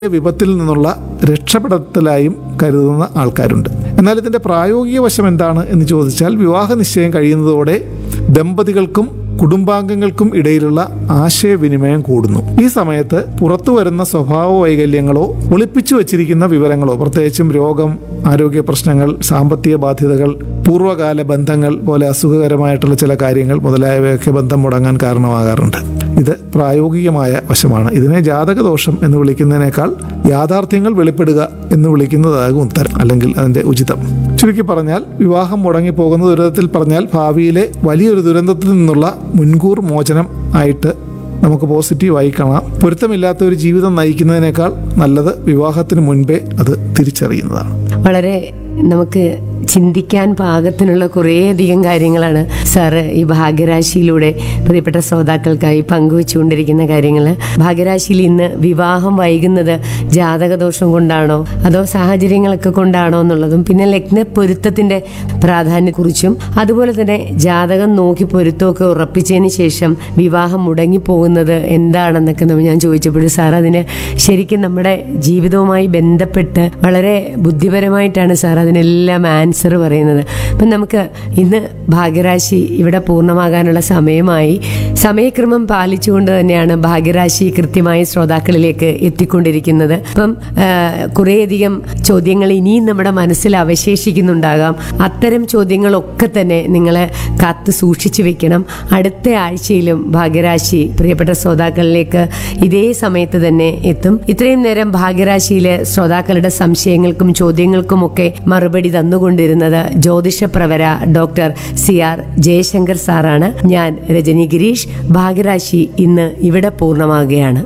വിപത്തിൽ നിന്നുള്ള രക്ഷപ്പെടത്തലായും കരുതുന്ന ആൾക്കാരുണ്ട് എന്നാൽ ഇതിന്റെ പ്രായോഗിക വശം എന്താണ് എന്ന് ചോദിച്ചാൽ വിവാഹ നിശ്ചയം കഴിയുന്നതോടെ ദമ്പതികൾക്കും കുടുംബാംഗങ്ങൾക്കും ഇടയിലുള്ള ആശയവിനിമയം കൂടുന്നു ഈ സമയത്ത് പുറത്തു വരുന്ന സ്വഭാവ വൈകല്യങ്ങളോ ഒളിപ്പിച്ചു വച്ചിരിക്കുന്ന വിവരങ്ങളോ പ്രത്യേകിച്ചും രോഗം ആരോഗ്യ പ്രശ്നങ്ങൾ സാമ്പത്തിക ബാധ്യതകൾ പൂർവ്വകാല ബന്ധങ്ങൾ പോലെ അസുഖകരമായിട്ടുള്ള ചില കാര്യങ്ങൾ മുതലായവയൊക്കെ ബന്ധം മുടങ്ങാൻ കാരണമാകാറുണ്ട് ഇത് പ്രായോഗികമായ വശമാണ് ഇതിനെ ജാതകദോഷം എന്ന് വിളിക്കുന്നതിനേക്കാൾ യാഥാർത്ഥ്യങ്ങൾ വെളിപ്പെടുക എന്ന് വിളിക്കുന്നതാകും ഉത്തരം അല്ലെങ്കിൽ അതിന്റെ ഉചിതം ചുരുക്കി പറഞ്ഞാൽ വിവാഹം മുടങ്ങിപ്പോകുന്ന ദുരിതത്തിൽ പറഞ്ഞാൽ ഭാവിയിലെ വലിയൊരു ദുരന്തത്തിൽ നിന്നുള്ള മുൻകൂർ മോചനം ആയിട്ട് നമുക്ക് പോസിറ്റീവായി കാണാം പൊരുത്തമില്ലാത്ത ഒരു ജീവിതം നയിക്കുന്നതിനേക്കാൾ നല്ലത് വിവാഹത്തിന് മുൻപേ അത് തിരിച്ചറിയുന്നതാണ് വളരെ നമുക്ക് ചിന്തിക്കാൻ പാകത്തിനുള്ള കുറേയധികം കാര്യങ്ങളാണ് സാറ് ഈ ഭാഗ്യരാശിയിലൂടെ പ്രിയപ്പെട്ട ശ്രോതാക്കൾക്കായി പങ്കുവെച്ചുകൊണ്ടിരിക്കുന്ന കാര്യങ്ങൾ ഭാഗ്യരാശിയിൽ ഇന്ന് വിവാഹം വൈകുന്നത് ജാതകദോഷം കൊണ്ടാണോ അതോ സാഹചര്യങ്ങളൊക്കെ കൊണ്ടാണോ എന്നുള്ളതും പിന്നെ ലഗ്ന പൊരുത്തത്തിന്റെ പ്രാധാന്യത്തെക്കുറിച്ചും അതുപോലെ തന്നെ ജാതകം നോക്കി പൊരുത്തമൊക്കെ ഉറപ്പിച്ചതിന് ശേഷം വിവാഹം മുടങ്ങിപ്പോകുന്നത് എന്താണെന്നൊക്കെ നമ്മൾ ഞാൻ ചോദിച്ചപ്പോൾ സാർ അതിന് ശരിക്കും നമ്മുടെ ജീവിതവുമായി ബന്ധപ്പെട്ട് വളരെ ബുദ്ധിപരമായിട്ടാണ് സാർ അതിനെല്ലാം ആൻസർ പറയുന്നത് അപ്പം നമുക്ക് ഇന്ന് ഭാഗ്യരാശി ഇവിടെ പൂർണ്ണമാകാനുള്ള സമയമായി സമയക്രമം പാലിച്ചുകൊണ്ട് തന്നെയാണ് ഭാഗ്യരാശി കൃത്യമായി ശ്രോതാക്കളിലേക്ക് എത്തിക്കൊണ്ടിരിക്കുന്നത് അപ്പം ആ, കുറേയധികം ചോദ്യങ്ങൾ ഇനിയും നമ്മുടെ മനസ്സിൽ അവശേഷിക്കുന്നുണ്ടാകാം അത്തരം ചോദ്യങ്ങളൊക്കെ തന്നെ നിങ്ങൾ കാത്ത് സൂക്ഷിച്ചു വെക്കണം അടുത്ത ആഴ്ചയിലും ഭാഗ്യരാശി പ്രിയപ്പെട്ട ശ്രോതാക്കളിലേക്ക് ഇതേ സമയത്ത് തന്നെ എത്തും ഇത്രയും നേരം ഭാഗ്യരാശിയിലെ ശ്രോതാക്കളുടെ സംശയങ്ങൾക്കും ചോദ്യങ്ങൾക്കുമൊക്കെ മറുപടി തന്നുകൊണ്ടിരുന്നത് ജ്യോതിഷപ്രവര ഡോക്ടർ സി ആർ ജയശങ്കർ സാറാണ് ഞാൻ രജനി ഗിരീഷ് ഭാഗ്യരാശി ഇന്ന് ഇവിടെ പൂർണ്ണമാകുകയാണ്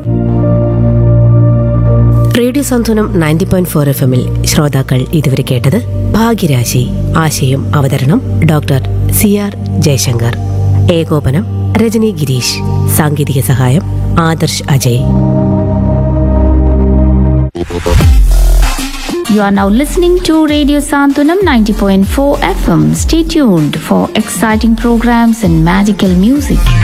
റേഡിയോ സന്തുലനം നയൻറ്റി പോയിന്റ് ഫോർ എഫ് എമ്മിൽ ശ്രോതാക്കൾ ഇതുവരെ കേട്ടത് ഭാഗ്യരാശി ആശയം അവതരണം ഡോക്ടർ സി ആർ ജയശങ്കർ ഏകോപനം രജനി ഗിരീഷ് സാങ്കേതിക സഹായം Adarsh Ajay You are now listening to Radio Santunam 90.4 FM. Stay tuned for exciting programs and magical music.